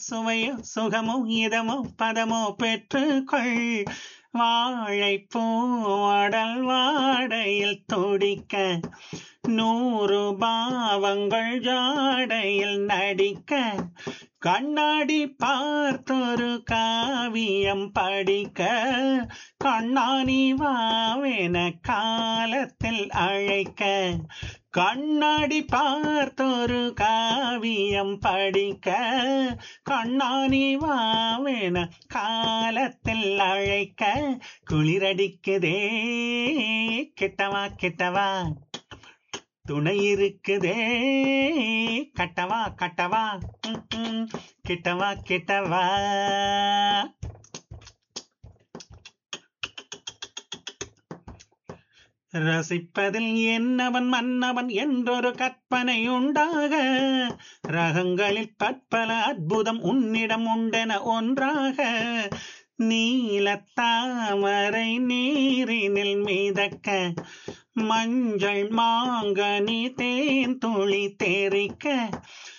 சுவையோ சுகமோ இதமோ பதமோ பெற்றுக்கொள் வாழைப்பூ அடல் வாடையில் துடிக்க நூறு பாவங்கள் ஜாடையில் நடிக்க கண்ணாடி பார்த்தொரு காவியம் படிக்க கண்ணாணி வாவென காலத்தில் அழைக்க கண்ணாடி பார்த்தொரு காவியம் படிக்க கண்ணாணி வாவென காலத்தில் அழைக்க குளிரடிக்குதே கிட்டவா கிட்டவா துணை இருக்குதே கட்டவா கட்டவா ம், ம், கிட்டவா கிட்டவா ரசிப்பதில் என்னவன் மன்னவன் என்றொரு கற்பனை உண்டாக ரகங்களில் பற்பல அற்புதம் உன்னிடம் உண்டென ஒன்றாக நீலத்தாமரை நீரினில் மிதக்க மஞ்சள் மாங்கனி தேன் துளி தேரிக்க